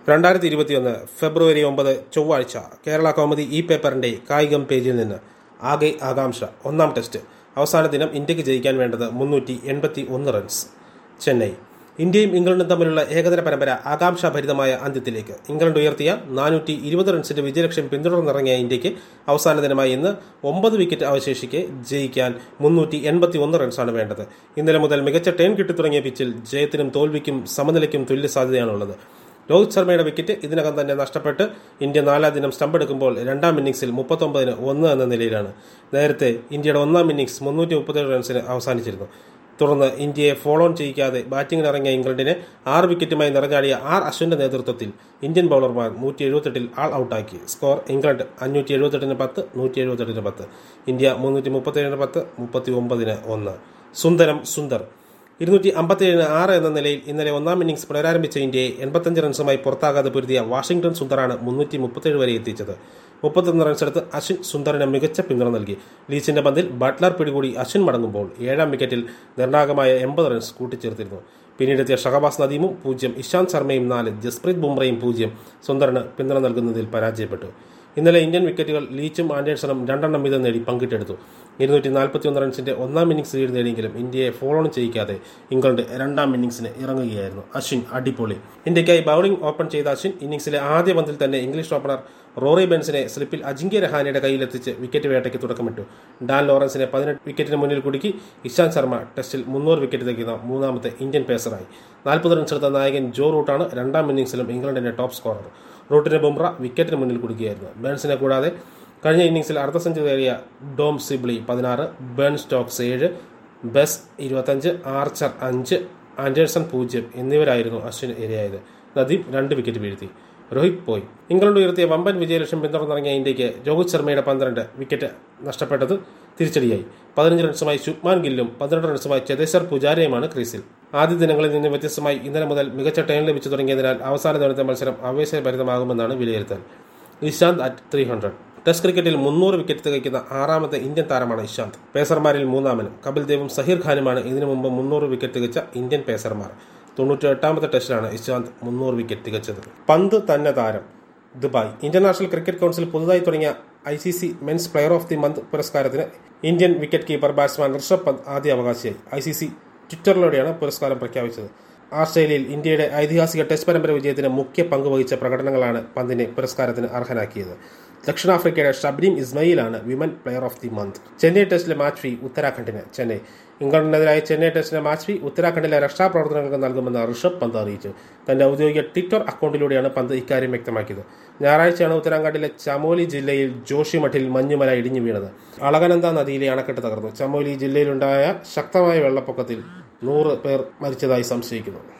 രണ്ടായിരത്തി ഇരുപത്തിയൊന്ന് ഫെബ്രുവരി ഒമ്പത് ചൊവ്വാഴ്ച കേരള കൗമുദി ഇ പേപ്പറിന്റെ കായികം പേജിൽ നിന്ന് ആകെ ആകാംക്ഷ ഒന്നാം ടെസ്റ്റ് അവസാന ദിനം ഇന്ത്യക്ക് ജയിക്കാൻ വേണ്ടത് മുന്നൂറ്റി എൺപത്തി ഒന്ന് റൺസ് ചെന്നൈ ഇന്ത്യയും ഇംഗ്ലണ്ടും തമ്മിലുള്ള ഏകദിന പരമ്പര ആകാംക്ഷാഭരിതമായ അന്ത്യത്തിലേക്ക് ഇംഗ്ലണ്ട് ഉയർത്തിയ നാനൂറ്റി ഇരുപത് റൺസിന്റെ വിജയലക്ഷ്യം പിന്തുടർന്നിറങ്ങിയ ഇന്ത്യക്ക് അവസാന ദിനമായി ഇന്ന് ഒമ്പത് വിക്കറ്റ് അവശേഷിക്കെ ജയിക്കാൻ മുന്നൂറ്റി എൺപത്തി ഒന്ന് റൺസാണ് വേണ്ടത് ഇന്നലെ മുതൽ മികച്ച ടേൺ കിട്ടിത്തുടങ്ങിയ പിച്ചിൽ ജയത്തിനും തോൽവിക്കും സമനിലയ്ക്കും തുല്യ സാധ്യതയാണുള്ളത് രോഹിത് ശർമ്മയുടെ വിക്കറ്റ് ഇതിനകം തന്നെ നഷ്ടപ്പെട്ട് ഇന്ത്യ നാലാം ദിനം സ്റ്റംപ് എടുക്കുമ്പോൾ രണ്ടാം ഇന്നിംഗ്സിൽ മുപ്പത്തൊമ്പതിന് ഒന്ന് എന്ന നിലയിലാണ് നേരത്തെ ഇന്ത്യയുടെ ഒന്നാം ഇന്നിംഗ്സ് മുന്നൂറ്റി മുപ്പത്തേഴ് റൺസിന് അവസാനിച്ചിരുന്നു തുടർന്ന് ഇന്ത്യയെ ഫോളോ ഓൺ ചെയ്യിക്കാതെ ബാറ്റിംഗിന് ഇറങ്ങിയ ഇംഗ്ലണ്ടിനെ ആറ് വിക്കറ്റുമായി നിറഞ്ഞാടിയ ആർ അശ്വിന്റെ നേതൃത്വത്തിൽ ഇന്ത്യൻ ബൌളർമാർ നൂറ്റി എഴുപത്തെട്ടിൽ ആൾ ഔട്ടാക്കി സ്കോർ ഇംഗ്ലണ്ട് അഞ്ഞൂറ്റി എഴുപത്തെട്ടിന് പത്ത് നൂറ്റി എഴുപത്തെട്ടിന് പത്ത് ഇന്ത്യ മുന്നൂറ്റി മുപ്പത്തേഴിന് പത്ത് മുപ്പത്തി ഒമ്പതിന് ഒന്ന് സുന്ദരം സുന്ദർ ഇരുന്നൂറ്റി അമ്പത്തിയേഴിന് ആറ് എന്ന നിലയിൽ ഇന്നലെ ഒന്നാം ഇന്നിംഗ്സ് പുനരാരംഭിച്ച ഇന്ത്യയെ എൺപത്തഞ്ച് റൺസുമായി പുറത്താകാതെ പൊരുതിയ വാഷിംഗ്ടൺ സുന്ദറാണ് മുന്നൂറ്റി മുപ്പത്തേഴ് വരെ എത്തിച്ചത് മുപ്പത്തൊന്ന് റൺസെടുത്ത് അശ്വിൻ സുന്ദറിന് മികച്ച പിന്തുണ നൽകി ലീച്ചിന്റെ പന്തിൽ ബട്ട്ലർ പിടികൂടി അശ്വിൻ മടങ്ങുമ്പോൾ ഏഴാം വിക്കറ്റിൽ നിർണായകമായ എൺപത് റൺസ് കൂട്ടിച്ചേർത്തിരുന്നു പിന്നീടെത്തിയ ഷഹബാസ് നദീമും പൂജ്യം ഇഷാന്ത് ശർമ്മയും നാല് ജസ്പ്രീത് ബുംറയും പൂജ്യം സുന്ദറിന് പിന്തുണ നൽകുന്നതിൽ പരാജയപ്പെട്ടു ഇന്നലെ ഇന്ത്യൻ വിക്കറ്റുകൾ ലീച്ചും ആൻഡേഴ്സണും രണ്ടെണ്ണം വീതം നേടി പങ്കിട്ടെടുത്തു ഇരുന്നൂറ്റി നാൽപ്പത്തിയൊന്ന് റൺസിന്റെ ഒന്നാം ഇന്നിംഗ്സ് ലീഡ് നേടിയെങ്കിലും ഇന്ത്യയെ ഫോളോ ഓൺ ചെയ്യിക്കാതെ ഇംഗ്ലണ്ട് രണ്ടാം ഇന്നിംഗ്സിന് ഇറങ്ങുകയായിരുന്നു അശ്വിൻ അടിപൊളി ഇന്ത്യയ്ക്കായി ബൌളിംഗ് ഓപ്പൺ ചെയ്ത അശ്വിൻ ഇന്നിംഗ്സിലെ ആദ്യ പന്തിൽ തന്നെ ഇംഗ്ലീഷ് ഓപ്പണർ റോറി ബെൻസിനെ സ്ലിപ്പിൽ അജിങ്ക്യ രഹാനയുടെ കയ്യിലെത്തിച്ച് വിക്കറ്റ് വേട്ടയ്ക്ക് തുടക്കമിട്ടു ഡാൻ ലോറൻസിനെ പതിനെട്ട് വിക്കറ്റിന് മുന്നിൽ കുടുക്കി ഇഷാന്ത് ശർമ്മ ടെസ്റ്റിൽ മുന്നൂറ് വിക്കറ്റ് തികയ്ക്കുന്ന മൂന്നാമത്തെ ഇന്ത്യൻ പേസറായി നാൽപ്പത് റൺസെടുത്ത നായകൻ ജോ റൂട്ടാണ് രണ്ടാം ഇന്നിംഗ്സിലും ഇംഗ്ലണ്ടിന്റെ ടോപ്പ് സ്കോറർ റൂട്ടിന് ബുംറ വിക്കറ്റിന് മുന്നിൽ കുടുക്കിയായിരുന്നു ബേൺസിനെ കൂടാതെ കഴിഞ്ഞ ഇന്നിംഗ്സിൽ അർദ്ധ സെഞ്ചുറി നേടിയ ഡോം സിബ്ലി പതിനാറ് ബേൺ സ്റ്റോക്സ് ഏഴ് ബെസ് ഇരുപത്തഞ്ച് ആർച്ചർ അഞ്ച് ആൻഡേഴ്സൺ പൂജ്യം എന്നിവരായിരുന്നു അശ്വിന് ഇരയായത് നദീം രണ്ട് വിക്കറ്റ് വീഴ്ത്തി രോഹിത് പോയി ഇംഗ്ലണ്ട് ഉയർത്തിയ വമ്പൻ വിജയലക്ഷ്യം പിന്തുടർന്നിറങ്ങിയ ഇന്ത്യക്ക് രോഹിത് ശർമ്മയുടെ പന്ത്രണ്ട് വിക്കറ്റ് നഷ്ടപ്പെട്ടത് തിരിച്ചടിയായി പതിനഞ്ച് റൺസുമായി ശുഭ്മാൻ ഗില്ലും പന്ത്രണ്ട് റൺസുമായി ചെതേശ്വർ പുജാരയുമാണ് ക്രീസിൽ ആദ്യ ദിനങ്ങളിൽ നിന്ന് വ്യത്യസ്തമായി ഇന്നലെ മുതൽ മികച്ച ടേൺ ലഭിച്ചു തുടങ്ങിയതിനാൽ അവസാന ദിനത്തെ മത്സരം ആവേശഭരിതമാകുമെന്നാണ് വിലയിരുത്തൽ Ishant at three hundred test ക്രിക്കറ്റിൽ മുന്നൂറ് വിക്കറ്റ് തികയ്ക്കുന്ന ആറാമത്തെ ഇന്ത്യൻ താരമാണ് ഇഷാന്ത് പേസർമാരിൽ മൂന്നാമനും കപിൽ ദേവും സഹീർ ഖാനുമാണ് ഇതിനു മുമ്പ് മുന്നൂറ് വിക്കറ്റ് തികച്ച ഇന്ത്യൻ പേസർമാർ തൊണ്ണൂറ്റി എട്ടാമത്തെ ടെസ്റ്റിലാണ് ഇഷാന്ത് മുന്നൂറ് വിക്കറ്റ് തികച്ചത് പന്ത് തന്നെ താരം ദുബായ് ഇന്റർനാഷണൽ ക്രിക്കറ്റ് കൌൺസിൽ പുതുതായി തുടങ്ങിയ I C C men's player of the month പുരസ്കാരത്തിന് Indian wicket keeper batsman Rishabh Pant ആദ്യ അവകാശിയായി ഐ സി സി ട്വിറ്ററിലൂടെയാണ് പുരസ്കാരം പ്രഖ്യാപിച്ചത് ഓസ്ട്രേലിയയിൽ ഇന്ത്യയുടെ ഐതിഹാസിക ടെസ്റ്റ് പരമ്പര വിജയത്തിന് മുഖ്യ പങ്ക് വഹിച്ച പ്രകടനങ്ങളാണ് പന്തിനെ പുരസ്കാരത്തിന് അർഹനാക്കിയത് ദക്ഷിണാഫ്രിക്കയുടെ ഷബ്രീം ഇസ്മയിലാണ് women player of the month Chennai ടെസ്റ്റിലെ മാച്ച് ഫീ ഉത്തരാഖണ്ഡിന് ചെന്നൈ ഇംഗ്ലണ്ടിനെതിരായ ചെന്നൈ ടെസ്റ്റിലെ മാച്ച് ഫീ ഉത്തരാഖണ്ഡിലെ രക്ഷാപ്രവർത്തനങ്ങൾക്ക് നൽകുമെന്ന് ഋഷഭ് പന്ത് അറിയിച്ചു തന്റെ ഔദ്യോഗിക ട്വിറ്റർ അക്കൗണ്ടിലൂടെയാണ് പന്ത് ഇക്കാര്യം വ്യക്തമാക്കിയത് ഞായറാഴ്ചയാണ് ഉത്തരാഖണ്ഡിലെ ചമോലി ജില്ലയിൽ ജോഷിമഠിൽ മഞ്ഞുമല ഇടിഞ്ഞു വീണത് അളകനന്ദ നദിയിലെ അണക്കെട്ട് തകർന്നു ചമോലി ജില്ലയിലുണ്ടായ ശക്തമായ വെള്ളപ്പൊക്കത്തിൽ നൂറ് പേർ മരിച്ചതായി സംശയിക്കുന്നു